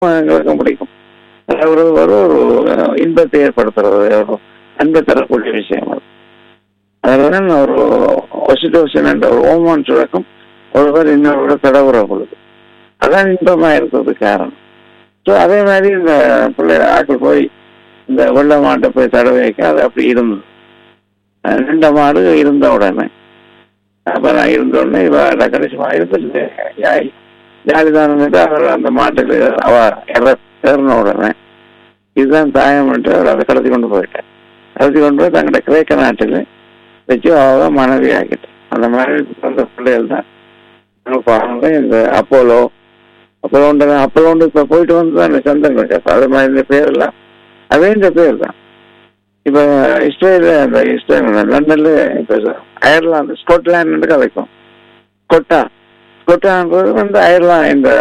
எங்களுக்கு பிடிக்கும் அது ஒரு ஒரு ஒரு இன்பத்தை ஏற்படுத்துறது ஒரு அன்பை தரக்கூடிய விஷயம் அது அதில் ஒரு ஒசிடோசின் என்ற ஒரு ஓமான் சுரக்கம் ஒருவர் இன்னொரு தடவுற பொழுது அதான் இன்பமா இருக்கிறது காரணம் ஸோ அதே மாதிரி இந்த பிள்ளை ஆக்கள் போய் இந்த வெள்ள மாட்டை போய் தடவை வைக்க அது அப்படி இருந்தது அஹ் ரெண்ட மாடு இருந்த உடனே அப்ப நான் இருந்த உடனே இவ கடைசிமா இருந்துட்டு ஜாலிதானு அவர் அந்த மாட்டுக்கு அவ இற- ஏறின உடனே இதுதான் தாயம்ட்டு அவர் அதை கடத்தி கொண்டு போயிட்டேன் கடத்தி கொண்டு போய் தங்கள்கிட்ட கிரேக்க நாட்டில் வச்சு அவ மனைவி ஆக்கிட்டேன் அந்த மனைவி பிறந்த பிள்ளைகள் தான் நாங்கள் பாருங்க இந்த அப்போலோ அப்போலோண்டு அப்போலோண்டு இப்போ போயிட்டு வந்து தான் இந்த சந்திரன் அது மாதிரி இந்த பேர் எல்லாம் அதே இந்த பேர் தான் இப்போ இஸ்ரேல் அந்த இஸ்ரேல் லண்டன்ல இப்போ அயர்லாந்து ஸ்காட்லாந்து கதைக்கும் கொட்டா கொட்டான்றது வந்து அயர்லாந்து இந்த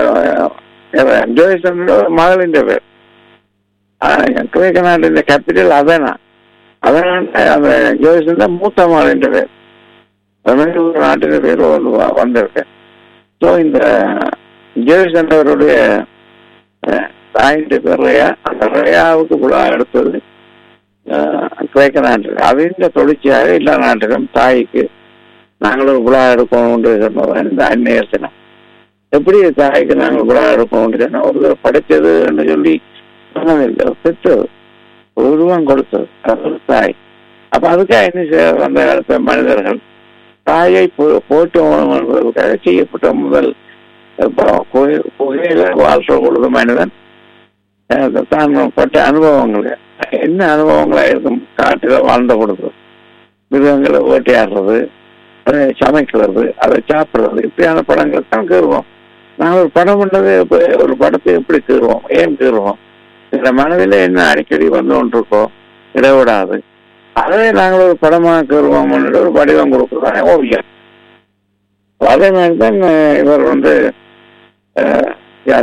ஜோயிசனோட மகளின் பேர் ஆஹ் கிரேக்க நாட்டின் கேபிட்டல் அதனா அதனால அந்த ஜோயிசன் தான் மூத்த மகளின் பேர் அது மாதிரி ஒரு நாட்டின் பேர் வந்து வ- வந்திருக்கு ஸோ இந்த ஜேவிஸ் என்றவருடைய அஹ், தாயின் பேர் ரயா அந்த ரயாவுக்கு விழா எடுத்தது அஹ், கிரேக்க நாட்டில் அதிக தொடர்ச்சியாக எல்லா நாட்டிலும் தாய்க்கு நாங்களும் விழா எடுக்கணும்னு சொன்னோம் இந்த அந்நியர் தினம் எப்படி தாய்க்கு நாங்கள் விழா எடுக்கணும்னு சொன்னோம் ஒரு தடவை படைச்சதுன்னு சொல்லி சொன்னதில்லை பெற்றது ஒரு உருவம் கொடுத்தது அது ஒரு தாய் அப்ப அதுக்காக என்ன செய்ய அந்த காலத்து மனிதர்கள் தாயை போ- போட்டு உணவுக்காக செய்யப்பட்ட முதல் இப்போ புகை- புகையில வாழ்ற பொழுது மனிதன் அஹ், தான் பட்ட அனுபவங்கள் என்ன அனுபவங்களா இருக்கும் காட்டில் வாழ்ந்த பொழுது மிருகங்களை வேட்டையாடுறது அதை சமைக்கிறது அதை சாப்பிடுறது இப்படியான படங்கள் தான் கீறுவோம் நாங்கள் ஒரு படம் பண்ணது இப்ப ஒரு படத்தை எப்படி கீறுவோம் ஏன் கீறுவோம் இந்த மனதில் என்ன அடிக்கடி வந்து கொண்டிருக்கோம் இடைவிடாது அதை நாங்கள் ஒரு படமாக கீறுவோம் ஒரு வடிவம் கொடுக்குறோம் ஓவியம் அதே மாதிரி தான் அஹ், இவர் வந்து அஹ், யார்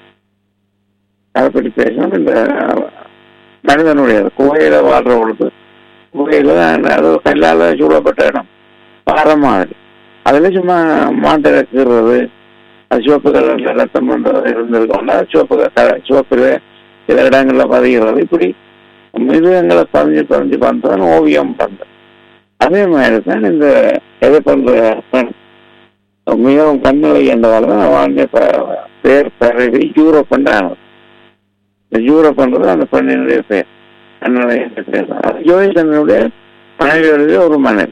அதை பற்றி பேசணும் இந்த மனிதனுடைய குகையில வாழ்ற பொழுது குகையில அது ஒரு கல்லால சூழப்பட்ட இடம் பாறை மாதிரி அதுல சும்மா மாட்டை கீறுறது அது சிவப்பு கலர்ல ரத்தம் பண்றது இருந்திருக்கோம்னா சிவப்பு க- சிவப்புல சில இடங்கள்ல பதிகிறது இப்படி மிருகங்களை பதிஞ்சு பதிஞ்சு பண்றதான் ஓவியம் பண்றது அதே மாதிரி தான் இந்த எதை பண்ற பெண் மிகவும் கண்ணுவை என்றதால தான் வாழ்ந்த ப- பேர் பரவி யூரோப் ஆனது இந்த யூரோப் பண்றது அந்த பெண்ணினுடைய பேர் கண்ணுவை என்ற பேர் தான் அது ஜோதிஷனுடைய மனைவியுடைய ஒரு மனைவி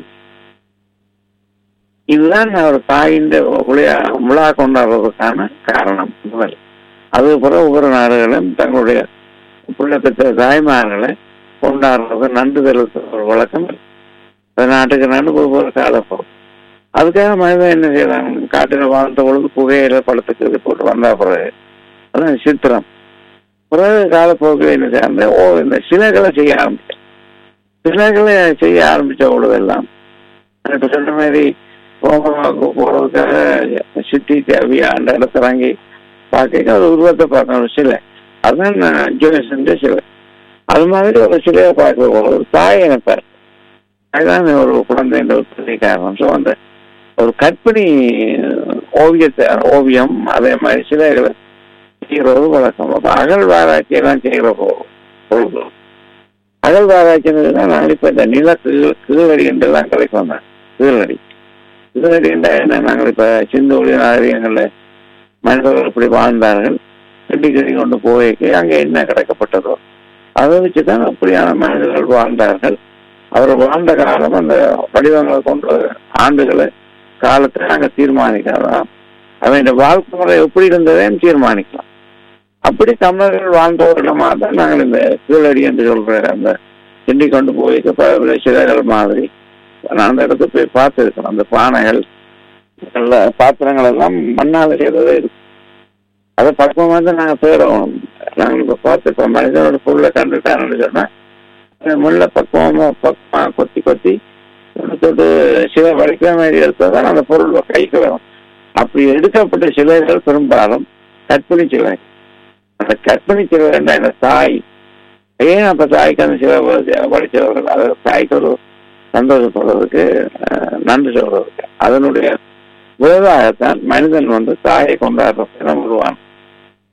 இதுதான் ஒரு தாயின் விளையா விழா கொண்டாடுறதுக்கான காரணம் முதல் அது பிறகு ஒவ்வொரு நாடுகளும் தங்களுடைய பிள்ளை பெற்ற தாய்மார்களை கொண்டாடுறது நன்றி செலுத்துற ஒரு வழக்கம் இருக்கு. அது நாட்டுக்கு நாடு ஒவ்வொரு காலப்போம் அதுக்காக மனிதன் என்ன செய்யறாங்க காட்டில் வாழ்ந்த பொழுது புகையில பழத்துக்கு இது போட்டு வந்தா பிறகு அதான் சித்திரம் பிறகு காலப்போக்கில் என்ன செய்யறாங்க ஓ இந்த சிலைகளை செய்ய ஆரம்பிச்சேன் சிலைகளை செய்ய ஆரம்பிச்ச பொழுதெல்லாம் இப்ப சொன்ன மாதிரி ரோமாவுக்கு போறதுக்காக சிட்டி தேவி அந்த இடத்துல இறங்கி பார்க்க ஒரு உருவத்தை பார்க்கணும் சிலை அதுதான் ஜோசன் சிலை அது மாதிரி ஒரு சிலையை பார்க்க ஒரு தாய் நினைப்பார் அதுதான் ஒரு குழந்தைன்ற ஒரு பெரிய காரணம் ஸோ அந்த ஒரு கற்பனை ஓவியத்தை ஓவியம் அதே மாதிரி சிலைகளை செய்கிறது வழக்கம் அப்போ அகழ்வாராய்ச்சி எல்லாம் செய்கிற போ- பொழுது அகழ்வாராய்ச்சின்னு நான் இப்போ இந்த நில கீழ் கீழடி என்றெல்லாம் கிடைக்கும் தான் கீழடி கீழடி என்றால் என்ன நாங்கள் இப்போ சிந்தோடி நாகரிகங்களில் மனிதர்கள் இப்படி வாழ்ந்தார்கள் கட்டி கட்டி கொண்டு போய்க்கு அங்கே என்ன கிடைக்கப்பட்டதோ அதை வச்சு தான் அப்படியான மனிதர்கள் வாழ்ந்தார்கள் அவர் வாழ்ந்த காலம் அந்த வடிவங்களை கொண்டு ஆண்டுகளை காலத்தை நாங்கள் தீர்மானிக்கலாம் அவன் வாழ்க்கை முறை எப்படி இருந்ததையும் தீர்மானிக்கலாம் அப்படி தமிழர்கள் வாழ்ந்த ஒரு இடமா தான் நாங்கள் இந்த கீழடி என்று சொல்ற அந்த கிண்டி கொண்டு போய் பல சிலைகள் மாதிரி நான் அந்த இடத்துக்கு போய் பார்த்துருக்கேன் அந்த பானைகள் நல்ல பாத்திரங்கள் எல்லாம் மண்ணால் செய்ததே இருக்கு அதை பக்குவமாக தான் நாங்கள் தேடுவோம் நாங்கள் இப்போ பார்த்துருக்கோம் மனிதனோட பொருளை கண்டுட்டாங்கன்னு சொன்னால் முள்ள பக்குவமாக பக்குவமாக கொத்தி கொத்தி தொட்டு தொட்டு சிலை வடிக்கிற மாதிரி எடுத்தால் தான் அந்த பொருள் கைக்கு வரும் அப்படி எடுக்கப்பட்ட சிலைகள் பெரும்பாலும் கற்பனை சிலை அந்த கற்பனை சிலை என்ற இந்த தாய் ஏன் அப்ப தாய்க்கு அந்த சிலை படித்தவர்கள் அது தாய்க்கு ஒரு சந்தோஷப்படுறதுக்கு அஹ், நன்றி சொல்றதுக்கு அதனுடைய விளைவாகத்தான் மனிதன் வந்து தாயை கொண்டாடுற தினம் உருவான்